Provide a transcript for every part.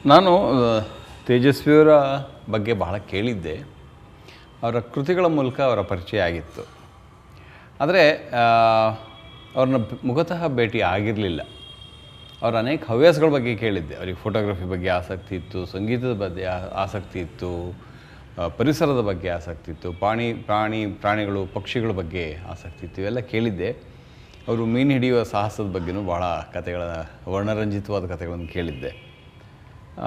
ನಾನು ಆ, ತೇಜಸ್ವಿಯವರ ಬಗ್ಗೆ ಬಹಳ ಕೇಳಿದ್ದೆ ಅವರ ಕೃತಿಗಳ ಮೂಲಕ ಅವರ ಪರಿಚಯ ಆಗಿತ್ತು ಆದರೆ ಅವ್ರನ್ನ ಬ- ಮುಖತಃ ಭೇಟಿ ಆಗಿರಲಿಲ್ಲ ಅವರ ಅನೇಕ ಹವ್ಯಾಸಗಳ ಬಗ್ಗೆ ಕೇಳಿದ್ದೆ ಅವರಿಗೆ ಫೋಟೋಗ್ರಫಿ ಬಗ್ಗೆ ಆಸಕ್ತಿ ಇತ್ತು ಸಂಗೀತದ ಬಗ್ಗೆ ಆ- ಆಸಕ್ತಿ ಇತ್ತು ಆ, ಪರಿಸರದ ಬಗ್ಗೆ ಆಸಕ್ತಿ ಇತ್ತು ಪ್ರಾಣಿ ಪ್ರಾಣಿ ಪ್ರಾಣಿಗಳು ಪಕ್ಷಿಗಳ ಬಗ್ಗೆ ಆಸಕ್ತಿ ಇತ್ತು ಇವೆಲ್ಲ ಕೇಳಿದ್ದೆ ಅವರು ಮೀನು ಹಿಡಿಯುವ ಸಾಹಸದ ಬಗ್ಗೆನೂ ಭಾಳ ಕಥೆಗಳ ವರ್ಣರಂಜಿತವಾದ ಕಥೆಗಳನ್ನು ಕೇಳಿದ್ದೆ ಆ,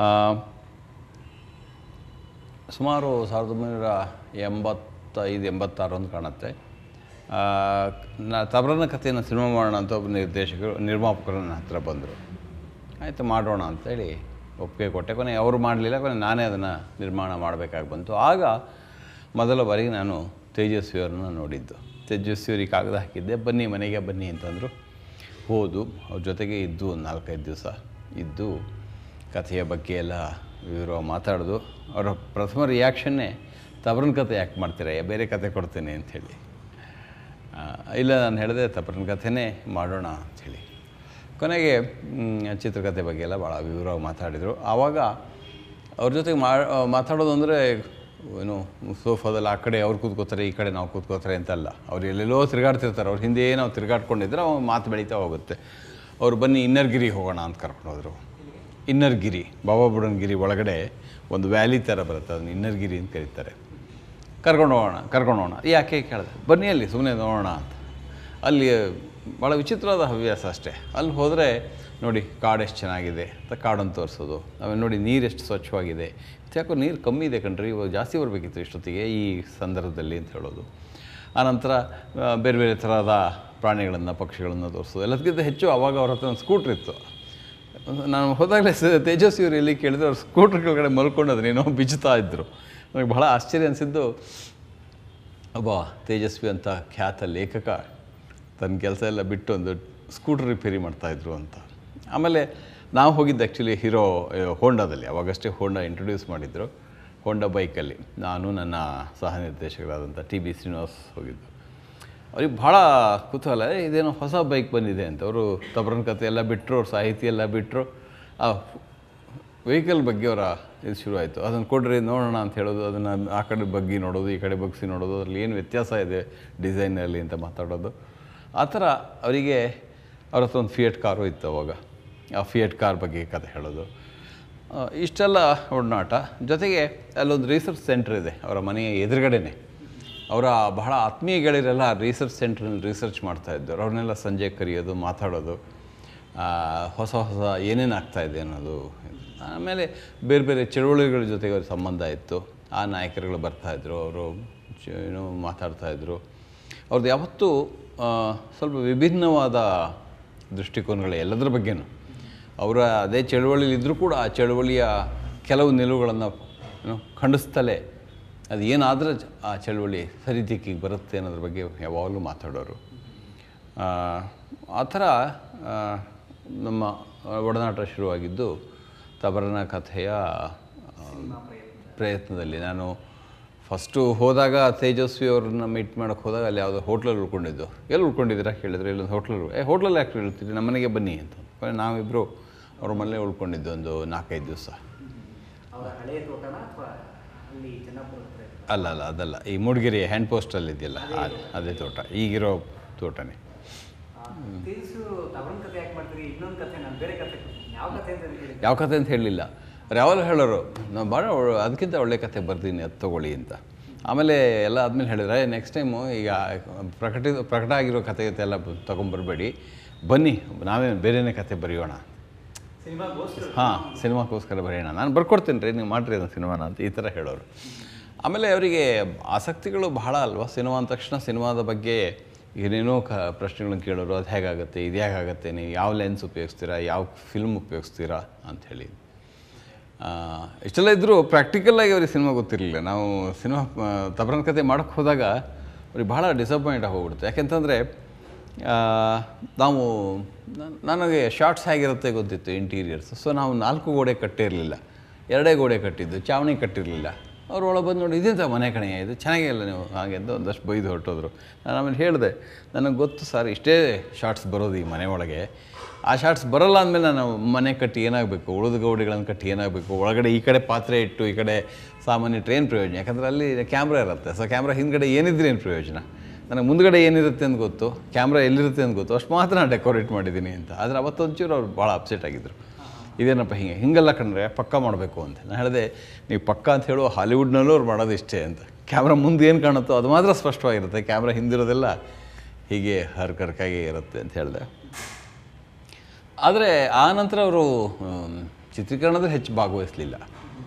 ಸುಮಾರು ಸಾವಿರದ ಒಂಬೈನೂರ ಎಂಬತ್ತೈದು ಎಂಬತ್ತಾರು ಅಂತ ಕಾಣುತ್ತೆ ಆ, ನಾ ತಬರನ ಕಥೆಯನ್ನು ಸಿನಿಮಾ ಮಾಡೋಣ ಅಂತ ಒಬ್ಬ ನಿರ್ದೇಶಕರು ನಿರ್ಮಾಪಕರು ನನ್ನ ಹತ್ರ ಬಂದರು ಆಯಿತು ಮಾಡೋಣ ಅಂತೇಳಿ ಒಪ್ಪಿಗೆ ಕೊಟ್ಟೆ ಕೊನೆ ಅವರು ಮಾಡಲಿಲ್ಲ ಕೊನೆ ನಾನೇ ಅದನ್ನು ನಿರ್ಮಾಣ ಮಾಡಬೇಕಾಗಿ ಬಂತು ಆಗ ಮೊದಲ ಬಾರಿಗೆ ನಾನು ತೇಜಸ್ವಿಯವರನ್ನು ನೋಡಿದ್ದು ತೇಜಸ್ವಿಯವರಿಗೆ ಕಾಗದ ಹಾಕಿದ್ದೆ ಬನ್ನಿ ಮನೆಗೆ ಬನ್ನಿ ಅಂತಂದರು ಹೋದು ಅವ್ರ ಜೊತೆಗೆ ಇದ್ದು ಒಂದು ನಾಲ್ಕೈದು ದಿವಸ ಇದ್ದು ಕಥೆಯ ಬಗ್ಗೆ ಎಲ್ಲ ವಿವರವಾಗಿ ಮಾತಾಡೋದು ಅವರ ಪ್ರಥಮ ರಿಯಾಕ್ಷನ್ನೇ ತಬರನ ಕಥೆ ಯಾಕೆ ಮಾಡ್ತೀರಾ ಬೇರೆ ಕತೆ ಕೊಡ್ತೇನೆ ಅಂಥೇಳಿ ಆ, ಇಲ್ಲ ನಾನು ಹೇಳಿದೆ ತಪ್ಪನ ಕಥೆನೇ ಮಾಡೋಣ ಅಂಥೇಳಿ ಕೊನೆಗೆ ಮ್, ಚಿತ್ರಕಥೆ ಬಗ್ಗೆ ಎಲ್ಲ ಭಾಳ ವಿವರವಾಗಿ ಮಾತಾಡಿದರು ಆವಾಗ ಅವ್ರ ಜೊತೆಗೆ ಮಾ ಮಾತಾಡೋದು ಅಂದರೆ ಏನು ಸೋಫಾದಲ್ಲಿ ಆ ಕಡೆ ಅವ್ರು ಕೂತ್ಕೋತಾರೆ ಈ ಕಡೆ ನಾವು ಕೂತ್ಕೋತಾರೆ ಅಂತಲ್ಲ ಅವ್ರು ಎಲ್ಲೆಲ್ಲೋ ತಿರುಗಾಡ್ತಿರ್ತಾರೆ ಅವ್ರ ಹಿಂದೆ ನಾವು ತಿರುಗಾಡ್ಕೊಂಡಿದ್ರೆ ಅವಾಗ ಮಾತು ಬೆಳೀತಾ ಹೋಗುತ್ತೆ ಅವ್ರು ಬನ್ನಿ ಇನ್ನರ್ಗಿರಿ ಹೋಗೋಣ ಅಂತ ಕರ್ಕೊಂಡು ಹೋದರು ಇನ್ನರ್ಗಿರಿ ಬಾಬಾ ಬುಡನ್ಗಿರಿ ಒಳಗಡೆ ಒಂದು ವ್ಯಾಲಿ ಥರ ಬರುತ್ತೆ ಅದನ್ನ ಇನ್ನರ್ಗಿರಿ ಅಂತ ಕರೀತಾರೆ ಕರ್ಕೊಂಡು ಹೋಗೋಣ ಕರ್ಕೊಂಡು ಹೋಗೋಣ ಯಾಕೆ ಕೇಳಿದೆ ಬನ್ನಿ ಅಲ್ಲಿ ಸುಮ್ಮನೆ ನೋಡೋಣ ಅಂತ ಅಲ್ಲಿ ಭಾಳ ವಿಚಿತ್ರವಾದ ಹವ್ಯಾಸ ಅಷ್ಟೇ ಅಲ್ಲಿ ಹೋದರೆ ನೋಡಿ ಕಾಡು ಎಷ್ಟು ಚೆನ್ನಾಗಿದೆ ಅಂತ ಕಾಡನ್ನು ತೋರಿಸೋದು ಆಮೇಲೆ ನೋಡಿ ನೀರು ಎಷ್ಟು ಸ್ವಚ್ಛವಾಗಿದೆ ಯಾಕೋ ನೀರು ಕಮ್ಮಿ ಇದೆ ಕಣ್ರಿ ಇವಾಗ ಜಾಸ್ತಿ ಬರಬೇಕಿತ್ತು ಇಷ್ಟೊತ್ತಿಗೆ ಈ ಸಂದರ್ಭದಲ್ಲಿ ಅಂತ ಹೇಳೋದು ಆನಂತರ ಆ, ಬೇರೆ ಬೇರೆ ಥರದ ಪ್ರಾಣಿಗಳನ್ನು ಪಕ್ಷಿಗಳನ್ನು ತೋರಿಸೋದು ಎಲ್ಲದಕ್ಕಿಂತ ಹೆಚ್ಚು ಆವಾಗ ಅವ್ರ ಹತ್ರ ಒಂದು ಸ್ಕೂಟ್ರ್ ಇತ್ತು ನಾನು ಹೋದಾಗಲೇ ಸ ತೇಜಸ್ವಿ ಅವರು ಎಲ್ಲಿ ಕೇಳಿದ್ರೆ ಅವ್ರು ಸ್ಕೂಟ್ರ್ ಕೆಳಗಡೆ ಮಲ್ಕೊಂಡು ಅದನ್ನೇನೋ ಬಿಚ್ಚುತ್ತಾ ಇದ್ದರು ನನಗೆ ಬಹಳ ಆಶ್ಚರ್ಯ ಅನಿಸಿದ್ದು ಒಬ್ಬ ತೇಜಸ್ವಿ ಅಂತ ಖ್ಯಾತ ಲೇಖಕ ತನ್ನ ಕೆಲಸ ಎಲ್ಲ ಬಿಟ್ಟು ಒಂದು ಸ್ಕೂಟರ್ ರಿಪೇರಿ ಮಾಡ್ತಾಯಿದ್ರು ಅಂತ ಆಮೇಲೆ ನಾವು ಹೋಗಿದ್ದು ಆ್ಯಕ್ಚುಲಿ ಹೀರೋ ಹೋಂಡಾದಲ್ಲಿ ಅವಾಗಷ್ಟೇ ಹೋಂಡಾ ಇಂಟ್ರೊಡ್ಯೂಸ್ ಮಾಡಿದ್ರು ಹೋಂಡಾ ಬೈಕಲ್ಲಿ ನಾನು ನನ್ನ ಸಹ ನಿರ್ದೇಶಕರಾದಂಥ ಟಿ ಬಿ ಶ್ರೀನಿವಾಸ್ ಹೋಗಿದ್ದು ಅವ್ರಿಗೆ ಭಾಳ ಕುತೂಹಲ "ಏ, ಇದೇನೋ ಹೊಸ ಬೈಕ್ ಬಂದಿದೆ ಅಂತ ಅವರು ತಬರನ ಕಥೆ ಎಲ್ಲ ಬಿಟ್ಟರು ಅವ್ರ ಸಾಹಿತ್ಯ ಎಲ್ಲ ಬಿಟ್ಟರು ಆ ವೆಹಿಕಲ್ ಬಗ್ಗೆ ಅವರ ಇದು ಶುರುವಾಯಿತು ಅದನ್ನು ಕೊಡ್ರಿ ನೋಡೋಣ ಅಂತ ಹೇಳೋದು ಅದನ್ನು ಆ ಕಡೆ ಬಗ್ಗಿ ನೋಡೋದು ಈ ಕಡೆ ಬಗ್ಸಿ ನೋಡೋದು ಅದ್ರಲ್ಲಿ ಏನು ವ್ಯತ್ಯಾಸ ಇದೆ ಡಿಸೈನಲ್ಲಿ ಅಂತ ಮಾತಾಡೋದು ಆ ಥರ ಅವರಿಗೆ ಅವ್ರ ಹತ್ರ ಒಂದು ಫಿಯಟ್ ಕಾರು ಇತ್ತು ಅವಾಗ ಆ ಫಿಯಟ್ ಕಾರ್ ಬಗ್ಗೆ ಕತೆ ಹೇಳೋದು ಆ, ಇಷ್ಟೆಲ್ಲ ಒಡನಾಟ ಜೊತೆಗೆ ಅಲ್ಲೊಂದು ರಿಸರ್ಚ್ ಸೆಂಟರ್ ಇದೆ ಅವರ ಮನೆಯ ಎದುರುಗಡೆನೆ ಅವರ ಬಹಳ ಆತ್ಮೀಯ ಗೆಳೆಯರೆಲ್ಲ ರಿಸರ್ಚ್ ಸೆಂಟ್ರಲ್ಲಿ ರಿಸರ್ಚ್ ಮಾಡ್ತಾಯಿದ್ದರು ಅವ್ರನ್ನೆಲ್ಲ ಸಂಜೆ ಕರೆಯೋದು ಮಾತಾಡೋದು ಆ, ಹೊಸ ಹೊಸ ಏನೇನು ಆಗ್ತಾಯಿದೆ ಅನ್ನೋದು ಆಮೇಲೆ ಬೇರೆ ಬೇರೆ ಚಳುವಳಿಗಳ ಜೊತೆಗೆ ಅವ್ರ ಸಂಬಂಧ ಇತ್ತು ಆ ನಾಯಕರುಗಳು ಬರ್ತಾಯಿದ್ರು ಅವರು ಚ- ಏನೋ ಮಾತಾಡ್ತಾಯಿದ್ರು ಅವ್ರದ್ದು ಯಾವತ್ತೂ ಆ, ಸ್ವಲ್ಪ ವಿಭಿನ್ನವಾದ ದೃಷ್ಟಿಕೋನಗಳು ಎಲ್ಲದರ ಬಗ್ಗೆನೂ ಅವರ ಅದೇ ಚಳುವಳಿಲಿ ಇದ್ದರೂ ಕೂಡ ಆ ಚಳುವಳಿಯ ಕೆಲವು ನಿಲುವುಗಳನ್ನು ಏನು ಖಂಡಿಸ್ತಲೇ ಅದು ಏನಾದರೂ ಆ ಚಳುವಳಿ ಸರಿದಿಕ್ಕಿಗೆ ಬರುತ್ತೆ ಅನ್ನೋದ್ರ ಬಗ್ಗೆ ಯಾವಾಗಲೂ ಮಾತಾಡೋರು ಆ, ಆ ಥರ ಆ, ನಮ್ಮ ಒಡನಾಟ ಶುರುವಾಗಿದ್ದು ತಬರನ ಕಥೆಯ ಆ, ಪ್ರಯತ್ನದಲ್ಲಿ ನಾನು ಫಸ್ಟು ಹೋದಾಗ ತೇಜಸ್ವಿ ಅವ್ರನ್ನ ಮೀಟ್ ಮಾಡೋಕ್ಕೆ ಹೋದಾಗ ಅಲ್ಲಿ ಯಾವುದೋ ಹೋಟ್ಲಲ್ಲಿ ಉಳ್ಕೊಂಡಿದ್ದು ಎಲ್ಲಿ ಉಳ್ಕೊಂಡಿದ್ದೀರಾ ಕೇಳಿದ್ರೆ ಇಲ್ಲೊಂದು ಹೋಟ್ಲಲ್ಲಿ ಏ ಹೋಟ್ಲಲ್ಲಿ ಯಾಕೆ ಇಳ್ತೀರಿ ನಮ್ಮ ಮನೆಗೆ ಬನ್ನಿ ಅಂತ ಕೊನೆ ನಾವಿಬ್ಬರು ಅವ್ರ ಮನೇಲೆ ಉಳ್ಕೊಂಡಿದ್ದು ಒಂದು ನಾಲ್ಕೈದು ದಿವಸ ಅವರ ಹಳೆಯ ತೋಟನ ಅಥವಾ ಅಲ್ಲಿ ಚೆನ್ನಾಪುರ ಹತ್ರ ಇದೆ? ಅಲ್ಲ ಅಲ್ಲ ಅದಲ್ಲ ಈ ಮೂಡಿಗೆರೆ ಹ್ಯಾಂಡ್ ಪೋಸ್ಟಲ್ಲಿ ಇದೆಯಲ್ಲ ಆ- ಅದೇ ತೋಟ ಈಗಿರೋ ತೋಟನೇ ಆ, ತೇಜಸ್ವಿ ತವರನ್ ಕಥೆ ಯಾಕೆ ಮಾಡ್ತೀರಿ ಇನ್ನೊಂದು ಕಥೆ ನಾನು ಬೇರೆ ಕಥೆ ಯಾವ ಕಥೆ ಅಂತ ಹೇಳಿ ಯಾವ ಕಥೆ ಅಂತ ಹೇಳಲಿಲ್ಲ ಅವ್ರು ಯಾವಾಗ ಹೇಳೋರು ನಾವು ಭಾಳ ಒಳ್ಳೆ- ಅದಕ್ಕಿಂತ ಒಳ್ಳೆ ಕಥೆ ಬರ್ತೀನಿ ಅದು ತೊಗೊಳ್ಳಿ ಅಂತ ಆಮೇಲೆ ಎಲ್ಲ ಆದಮೇಲೆ ಹೇಳಿದ್ರೆ ನೆಕ್ಸ್ಟ್ ಟೈಮು ಈಗ ಪ್ರಕಟಿತ ಪ್ರಕಟ ಆಗಿರೋ ಕಥೆ ಗೀತೆ ಎಲ್ಲ ತೊಗೊಂಬರ್ಬೇಡಿ ಬನ್ನಿ ನಾವೇ ಬೇರೆನೇ ಕತೆ ಬರೆಯೋಣ ಸಿನಿಮಾಗೋಸ್ಕರ ಹಾಂ ಸಿನಿಮಾಕ್ಕೋಸ್ಕರ ಬರೆಯೋಣ ನಾನು ಬರ್ಕೊಡ್ತೀನಿ ರೀ ನೀವು ಮಾಡಿರಿ ಅದನ್ನು ಸಿನಿಮಾನ ಅಂತ ಈ ಥರ ಹೇಳೋರು ಆಮೇಲೆ ಅವರಿಗೆ ಆಸಕ್ತಿಗಳು ಬಹಳ ಅಲ್ವಾ ಸಿನಿಮಾ ಅಂದ ತಕ್ಷಣ ಸಿನಿಮಾದ ಬಗ್ಗೆ ಏನೇನೋ ಕ ಪ್ರಶ್ನೆಗಳನ್ನ ಕೇಳೋರು ಅದು ಹೇಗಾಗುತ್ತೆ ಇದು ಹೇಗಾಗುತ್ತೆ ನೀವು ಯಾವ ಲೆನ್ಸ್ ಉಪಯೋಗಿಸ್ತೀರಾ ಯಾವ ಫಿಲ್ಮ್ ಉಪಯೋಗಿಸ್ತೀರಾ ಅಂಥೇಳಿ ಇಷ್ಟೆಲ್ಲ ಇದ್ದರೂ ಪ್ರಾಕ್ಟಿಕಲ್ಲಾಗಿ ಅವ್ರಿಗೆ ಸಿನಿಮಾ ಗೊತ್ತಿರಲಿಲ್ಲ ನಾವು ಸಿನಿಮಾ ತಬರನ ಕತೆ ಮಾಡೋಕ್ಕೆ ಹೋದಾಗ ಅವ್ರಿಗೆ ಭಾಳ ಡಿಸಪಾಯಿಂಟ್ ಆಗಿ ಹೋಗ್ಬಿಡುತ್ತೆ ಯಾಕೆಂತಂದರೆ ಆ, ನಾವು ನ- ನನಗೆ ಶಾರ್ಟ್ಸ್ ಹೇಗಿರುತ್ತೆ ಗೊತ್ತಿತ್ತು ಇಂಟೀರಿಯರ್ಸ್ ಸೊ ನಾವು ನಾಲ್ಕು ಗೋಡೆ ಕಟ್ಟಿರಲಿಲ್ಲ ಎರಡೇ ಗೋಡೆ ಕಟ್ಟಿದ್ದು ಚಾವಣಿ ಕಟ್ಟಿರಲಿಲ್ಲ ಅವ್ರು ಒಳಗೆ ಬಂದು ನೋಡಿ ಇದೆಂತ ಮನೆ ಕಣೆ ಇದು ಚೆನ್ನಾಗೇ ಇಲ್ಲ ನೀವು ಹಾಗೆ ಅಂತ ಒಂದಷ್ಟು ಬೈದು ಹೊರಟೋದ್ರು ನಾನು ಆಮೇಲೆ ಹೇಳಿದೆ ನನಗೆ ಗೊತ್ತು ಸರ್ ಇಷ್ಟೇ ಶಾರ್ಟ್ಸ್ ಬರೋದು ಈ ಮನೆ ಒಳಗೆ ಆ ಶಾರ್ಟ್ಸ್ ಬರಲ್ಲ ಅಂದಮೇಲೆ ನಾನು ಮನೆ ಕಟ್ಟಿ ಏನಾಗಬೇಕು ಉಳಿದ ಗೌಡಿಗಳನ್ನು ಕಟ್ಟಿ ಏನಾಗಬೇಕು ಒಳಗಡೆ ಈ ಕಡೆ ಪಾತ್ರೆ ಇಟ್ಟು ಈ ಕಡೆ ಸಾಮಾನ್ಯ ಟ್ರೈನ್ ಪ್ರಯೋಜನ ಯಾಕಂದರೆ ಅಲ್ಲಿ ಕ್ಯಾಮ್ರಾ ಇರುತ್ತೆ ಸೊ ಕ್ಯಾಮ್ರಾ ಹಿಂದ್ಗಡೆ ಏನಿದ್ರೆ ಏನು ಪ್ರಯೋಜನ ನನಗೆ ಮುಂದ್ಗಡೆ ಏನಿರುತ್ತೆ ಅಂತ ಗೊತ್ತು ಕ್ಯಾಮ್ರಾ ಎಲ್ಲಿರುತ್ತೆ ಅಂತ ಗೊತ್ತು ಅಷ್ಟು ಮಾತ್ರ ನಾನು ಡೆಕೋರೇಟ್ ಮಾಡಿದ್ದೀನಿ ಅಂತ ಆದರೆ ಅವತ್ತೊಂಚೂರು ಅವ್ರು ಭಾಳ ಅಪ್ಸೆಟ್ ಆಗಿದ್ದರು ಇದೇನಪ್ಪ ಹಿಂಗೆ ಹಿಂಗೆಲ್ಲ ಕಂಡ್ರೆ ಪಕ್ಕ ಮಾಡಬೇಕು ಅಂತ ನಾನು ಹೇಳಿದೆ ನೀವು ಪಕ್ಕ ಅಂತ ಹೇಳೋ ಹಾಲಿವುಡ್ನಲ್ಲೂ ಅವ್ರು ಮಾಡೋದು ಇಷ್ಟೇ ಅಂತ ಕ್ಯಾಮ್ರಾ ಮುಂದೆ ಏನು ಕಾಣುತ್ತೋ ಅದು ಮಾತ್ರ ಸ್ಪಷ್ಟವಾಗಿರುತ್ತೆ ಕ್ಯಾಮ್ರಾ ಹಿಂದಿರೋದೆಲ್ಲ ಹೀಗೆ ಹರ್ಕರ್ಕಾಗಿ ಇರುತ್ತೆ ಅಂತ ಹೇಳಿದೆ ಆದರೆ ಆ ನಂತರ ಅವರು ಆಮ್, ಚಿತ್ರೀಕರಣದಲ್ಲಿ ಹೆಚ್ಚು ಭಾಗವಹಿಸಲಿಲ್ಲ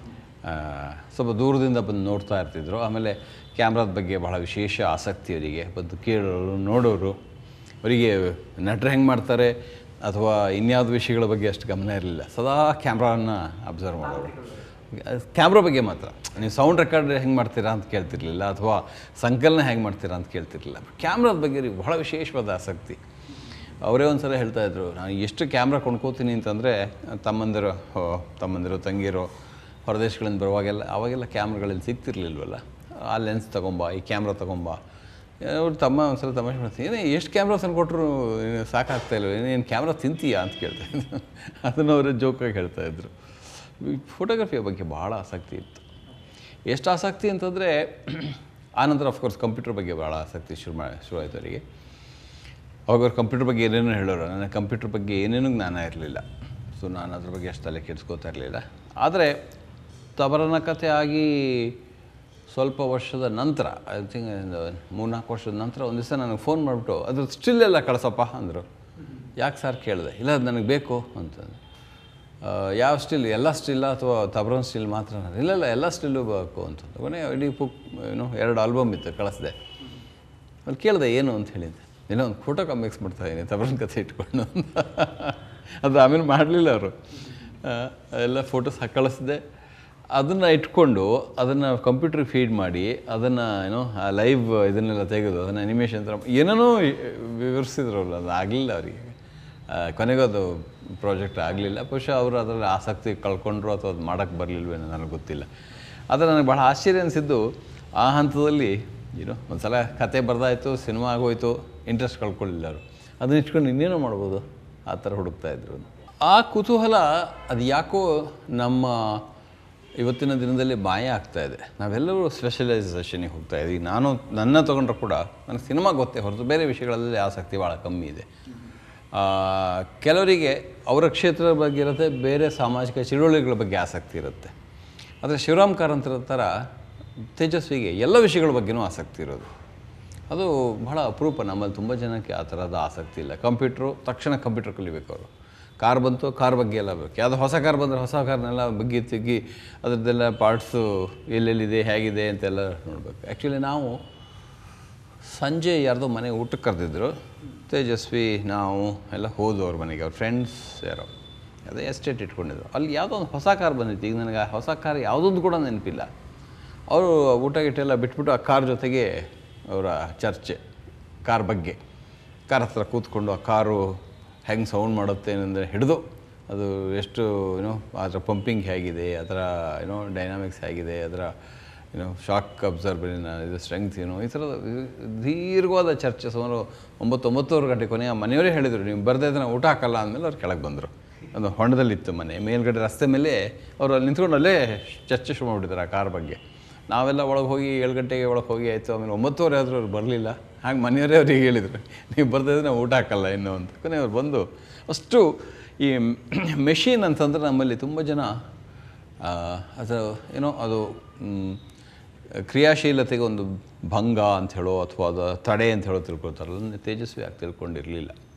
ಸ್ವಲ್ಪ ದೂರದಿಂದ ಬಂದು ನೋಡ್ತಾ ಇರ್ತಿದ್ರು ಆಮೇಲೆ ಕ್ಯಾಮ್ರಾದ ಬಗ್ಗೆ ಬಹಳ ವಿಶೇಷ ಆಸಕ್ತಿ ಅವರಿಗೆ ಬಂದು ಕೇಳೋರು ನೋಡೋರು ಅವರಿಗೆ ನಟರು ಹೆಂಗೆ ಮಾಡ್ತಾರೆ ಅಥವಾ ಇನ್ಯಾವುದೋ ವಿಷಯಗಳ ಬಗ್ಗೆ ಅಷ್ಟು ಗಮನ ಇರಲಿಲ್ಲ ಸದಾ ಕ್ಯಾಮ್ರಾನ ಅಬ್ಸರ್ವ್ ಮಾಡೋರು ಕ್ಯಾಮ್ರಾ ಬಗ್ಗೆ ಮಾತ್ರ ನೀವು ಸೌಂಡ್ ರೆಕಾರ್ಡ್ ಹೆಂಗೆ ಮಾಡ್ತೀರಾ ಅಂತ ಕೇಳ್ತಿರ್ಲಿಲ್ಲ ಅಥವಾ ಸಂಕಲನ ಹೆಂಗೆ ಮಾಡ್ತೀರಾ ಅಂತ ಕೇಳ್ತಿರ್ಲಿಲ್ಲ ಕ್ಯಾಮ್ರಾದ ಬಗ್ಗೆ ಅವ್ರಿಗೆ ಬಹಳ ವಿಶೇಷವಾದ ಆಸಕ್ತಿ ಅವರೇ ಒಂದು ಸಲ ಹೇಳ್ತಾ ಇದ್ರು ನಾನು ಎಷ್ಟು ಕ್ಯಾಮ್ರಾ ಕೊಂಡ್ಕೋತೀನಿ ಅಂತಂದರೆ ತಮ್ಮಂದಿರು ಹೋ, ತಮ್ಮಂದಿರು ತಂಗಿರು ಹೊರದೇಶಗಳಿಂದ ಬರುವಾಗೆಲ್ಲ ಅವಾಗೆಲ್ಲ ಕ್ಯಾಮ್ರಾಗಳಲ್ಲಿ ಸಿಗ್ತಿರ್ಲಿಲ್ವಲ್ಲ ಆ ಲೆನ್ಸ್ ತೊಗೊಂಬ ಈ ಕ್ಯಾಮ್ರಾ ತೊಗೊಂಬ ಅವ್ರು ತಮ್ಮ ಒಂದು ಸಲ ತಮಾಷೆ ಮಾಡ್ತೀನಿ ಏನೇ ಎಷ್ಟು ಕ್ಯಾಮ್ರಾ ತಂದು ಕೊಟ್ಟರು ಸಾಕಾಗ್ತಾ ಇಲ್ಲ ಏನೇನು ಕ್ಯಾಮ್ರಾ ತಿಂತೀಯಾ ಅಂತ ಕೇಳ್ತಾ ಇದ್ರು ಅದನ್ನು ಅವರೇ ಜೋಕಾಗಿ ಹೇಳ್ತಾ ಇದ್ರು ಫೋಟೋಗ್ರಫಿಯ ಬಗ್ಗೆ ಭಾಳ ಆಸಕ್ತಿ ಇತ್ತು ಎಷ್ಟು ಆಸಕ್ತಿ ಅಂತಂದರೆ ಆನಂತರ ಅಫ್ಕೋರ್ಸ್ ಕಂಪ್ಯೂಟರ್ ಬಗ್ಗೆ ಭಾಳ ಆಸಕ್ತಿ ಶುರು ಮಾ ಶುರು ಆಯಿತು ಅವರಿಗೆ ಅವಾಗ ಅವ್ರು ಕಂಪ್ಯೂಟರ್ ಬಗ್ಗೆ ಏನೇನೋ ಹೇಳೋರು ನನಗೆ ಕಂಪ್ಯೂಟರ್ ಬಗ್ಗೆ ಏನೇನೂ ಜ್ಞಾನ ಇರಲಿಲ್ಲ ಸೊ ನಾನು ಅದ್ರ ಬಗ್ಗೆ ಅಷ್ಟು ತಲೆ ಕೆಡಿಸ್ಕೋತಾ ಇರಲಿಲ್ಲ ಆದರೆ ತಬರನ ಕಥೆ ಆಗಿ ಸ್ವಲ್ಪ ವರ್ಷದ ನಂತರ ಐ ಥಿಂಕ್ ಮೂರ್ನಾಲ್ಕು ವರ್ಷದ ನಂತರ ಒಂದು ದಿವಸ ನನಗೆ ಫೋನ್ ಮಾಡಿಬಿಟ್ಟು ಅದ್ರ ಸ್ಟಿಲ್ ಎಲ್ಲ ಕಳ್ಸಪ್ಪ ಅಂದರು ಯಾಕೆ ಸರ್ ಕೇಳಿದೆ ಇಲ್ಲ ಅದು ನನಗೆ ಬೇಕು ಅಂತಂದು ಆ, ಯಾವ ಸ್ಟಿಲ್ ಎಲ್ಲ ಸ್ಟಿಲ್ಲ ಅಥವಾ ತಬರನ್ ಸ್ಟಿಲ್ ಮಾತ್ರ ಇಲ್ಲ ಇಲ್ಲ ಎಲ್ಲ ಸ್ಟಿಲ್ಲು ಬೇಕು ಅಂತಂದು ಕೊನೆ ಇಡೀ ಬುಕ್ ಏನು ಎರಡು ಆಲ್ಬಮ್ ಇತ್ತು ಕಳಿಸ್ದೆ ಅಲ್ಲಿ ಕೇಳಿದೆ ಏನು ಅಂತ ಹೇಳಿದ್ದೆ ಏನೋ ಒಂದು ಫೋಟೋ ಕಾಮಿಕ್ಸ್ ಮಾಡ್ತಾ ಇದ್ದೀನಿ ತಬರನ್ ಕಥೆ ಇಟ್ಕೊಂಡು ಅಂತ ಅದು ಆಮೇಲೆ ಮಾಡಲಿಲ್ಲ ಅವರು ಎಲ್ಲ ಫೋಟೋಸ್ ಹಾಕಿ ಕಳಿಸಿದೆ ಅದನ್ನು ಇಟ್ಕೊಂಡು ಅದನ್ನು ಕಂಪ್ಯೂಟ್ರಿಗೆ ಫೀಡ್ ಮಾಡಿ ಅದನ್ನು ಏನೋ ಆ ಲೈವ್ ಇದನ್ನೆಲ್ಲ ತೆಗೆದು ಅದನ್ನು ಅನಿಮೇಷನ್ ಥರ ಏನೇನೋ ವಿವರಿಸಿದ್ರಲ್ಲ ಅದು ಆಗಲಿಲ್ಲ ಅವರಿಗೆ ಕೊನೆಗೂ ಅದು ಪ್ರಾಜೆಕ್ಟ್ ಆಗಲಿಲ್ಲ ಬಹುಶಃ ಅವರು ಅದರಲ್ಲಿ ಆಸಕ್ತಿ ಕಳ್ಕೊಂಡ್ರು ಅಥವಾ ಅದು ಮಾಡೋಕ್ಕೆ ಬರಲಿಲ್ವೇನೋ ನನಗೆ ಗೊತ್ತಿಲ್ಲ ಆದರೆ ನನಗೆ ಭಾಳ ಆಶ್ಚರ್ಯ ಅನಿಸಿದ್ದು ಆ ಹಂತದಲ್ಲಿ ಏನೋ ಒಂದು ಸಲ ಕತೆ ಬರ್ದಾಯಿತು ಸಿನಿಮಾ ಆಗೋಯ್ತು ಇಂಟ್ರೆಸ್ಟ್ ಕಳ್ಕೊಳ್ಳಿಲ್ಲ ಅವರು ಅದನ್ನ ಇಟ್ಕೊಂಡು ಇನ್ನೇನೋ ಮಾಡ್ಬೋದು ಆ ಥರ ಹುಡುಕ್ತಾ ಇದ್ರು ಆ ಕುತೂಹಲ ಅದು ಯಾಕೋ ನಮ್ಮ ಇವತ್ತಿನ ದಿನದಲ್ಲಿ ಮಾಯ ಆಗ್ತಾ ಇದೆ ನಾವೆಲ್ಲರೂ ಸ್ಪೆಷಲೈಸೇಷನಿಗೆ ಹೋಗ್ತಾ ಇದ್ದೀವಿ ನಾನು ನನ್ನ ತೊಗೊಂಡ್ರು ಕೂಡ ನನಗೆ ಸಿನಿಮಾ ಗೊತ್ತೇ ಹೊರತು ಬೇರೆ ವಿಷಯಗಳಲ್ಲಿ ಆಸಕ್ತಿ ಭಾಳ ಕಮ್ಮಿ ಇದೆ ಆ, ಕೆಲವರಿಗೆ ಅವರ ಕ್ಷೇತ್ರದ ಬಗ್ಗೆ ಇರುತ್ತೆ ಬೇರೆ ಸಾಮಾಜಿಕ ಚಳುವಳಿಗಳ ಬಗ್ಗೆ ಆಸಕ್ತಿ ಇರುತ್ತೆ ಆದರೆ ಶಿವರಾಮ್ ಕಾರಂತರ ಥರ ತೇಜಸ್ವಿಗೆ ಎಲ್ಲ ವಿಷಯಗಳ ಬಗ್ಗೆನೂ ಆಸಕ್ತಿ ಇರೋದು ಅದು ಬಹಳ ಅಪರೂಪ ನಮ್ಮಲ್ಲಿ ತುಂಬ ಜನಕ್ಕೆ ಆ ಥರದ ಆಸಕ್ತಿ ಇಲ್ಲ ಕಂಪ್ಯೂಟ್ರು ತಕ್ಷಣ ಕಂಪ್ಯೂಟರ್ ಕಲಿಬೇಕು ಅವರು ಕಾರ್ ಬಂತು ಕಾರ್ ಬಗ್ಗೆ ಎಲ್ಲ ಬೇಕು ಯಾವುದೋ ಹೊಸ ಕಾರ್ ಬಂದರೆ ಹೊಸ ಕಾರ್ನೆಲ್ಲ ಬಗ್ಗಿ ತೆಗ್ಗಿ ಅದರದ್ದೆಲ್ಲ ಪಾರ್ಟ್ಸು ಎಲ್ಲೆಲ್ಲಿದೆ ಹೇಗಿದೆ ಅಂತೆಲ್ಲ ನೋಡಬೇಕು ಆ್ಯಕ್ಚುಲಿ ನಾವು ಸಂಜೆ ಯಾರ್ದೋ ಮನೆಗೆ ಊಟಕ್ಕೆ ಕರೆದಿದ್ರು ತೇಜಸ್ವಿ ನಾವು ಎಲ್ಲ ಹೋದ್ವು ಅವ್ರ ಮನೆಗೆ ಅವ್ರ ಫ್ರೆಂಡ್ಸ್ ಯಾರೋ ಅದೇ ಎಸ್ಟೇಟ್ ಇಟ್ಕೊಂಡಿದ್ರು ಅಲ್ಲಿ ಯಾವುದೋ ಒಂದು ಹೊಸ ಕಾರ್ ಬಂದಿತ್ತು ಈಗ ನನಗೆ ಆ ಹೊಸ ಕಾರ್ ಯಾವುದೊಂದು ಕೂಡ ನೆನಪಿಲ್ಲ ಅವರು ಊಟ ಗಿಟ್ಟೆಲ್ಲ ಬಿಟ್ಬಿಟ್ಟು ಆ ಕಾರ್ ಜೊತೆಗೆ ಅವರ ಚರ್ಚೆ ಕಾರ್ ಬಗ್ಗೆ ಕಾರ್ ಹತ್ರ ಕೂತ್ಕೊಂಡು ಆ ಕಾರು ಹೆಂಗೆ ಸೌಂಡ್ ಮಾಡುತ್ತೆ ಏನಂದರೆ ಹಿಡಿದು ಅದು ಎಷ್ಟು ಏನೋ ಅದರ ಪಂಪಿಂಗ್ ಹೇಗಿದೆ ಅದರ ಏನೋ ಡೈನಾಮಿಕ್ಸ್ ಹೇಗಿದೆ ಅದರ ಏನೋ ಶಾಕ್ ಅಬ್ಸರ್ಬರಿನ ಇದು ಸ್ಟ್ರೆಂಗ್ತ್ ಏನೋ ಈ ಥರದ ದೀರ್ಘವಾದ ಚರ್ಚೆ ಸುಮಾರು ಒಂಬತ್ತು ಒಂಬತ್ತುವರೆ ಗಂಟೆ ಕೊನೆಯ ಮನೆಯವರೇ ಹೇಳಿದರು ನೀವು ಬರದೇ ಇದ್ರೆ ನಾವು ಊಟ ಹಾಕಲ್ಲ ಅಂದಮೇಲೆ ಅವ್ರು ಕೆಳಗೆ ಬಂದರು ಒಂದು ಹೊಂಡದಲ್ಲಿತ್ತು ಮನೆ ಮೇಲ್ಗಡೆ ರಸ್ತೆ ಮೇಲೆ ಅವರು ಅಲ್ಲಿ ನಿಂತ್ಕೊಂಡು ಅಲ್ಲೇ ಚರ್ಚೆ ಶುರು ಮಾಡಿಬಿಟ್ಟಿದ್ದಾರೆ ಆ ಕಾರ್ ಬಗ್ಗೆ ನಾವೆಲ್ಲ ಒಳಗೆ ಹೋಗಿ ಏಳು ಗಂಟೆಗೆ ಒಳಗೆ ಹೋಗಿ ಆಯಿತು ಆಮೇಲೆ ಒಂಬತ್ತುವರೆ ಆದರೂ ಅವ್ರು ಬರಲಿಲ್ಲ ಹಾಗೆ ಮನೆಯವರೇ ಅವ್ರಿಗೆ ಹೇಳಿದರು ನೀವು ಬರ್ದೇ ಇದ್ರೆ ನಾವು ಊಟ ಹಾಕಲ್ಲ ಇನ್ನು ಅಂತ ಕೊನೆ ಅವ್ರು ಬಂದು ಅಷ್ಟು ಈ ಮೆಷಿನ್ ಅಂತಂದ್ರೆ ನಮ್ಮಲ್ಲಿ ತುಂಬ ಜನ ಆ, ಅದು ಏನೋ ಅದು ಮ್, ಕ್ರಿಯಾಶೀಲತೆಗೆ ಒಂದು ಭಂಗ ಅಂತ ಹೇಳೋ ಅಥವಾ ಅದು ತಡೆ ಅಂತ ಹೇಳೋ ತಿಳ್ಕೊಳ್ತಾರಲ್ಲ ತೇಜಸ್ವಿ ಆಗಿ ತಿಳ್ಕೊಂಡಿರಲಿಲ್ಲ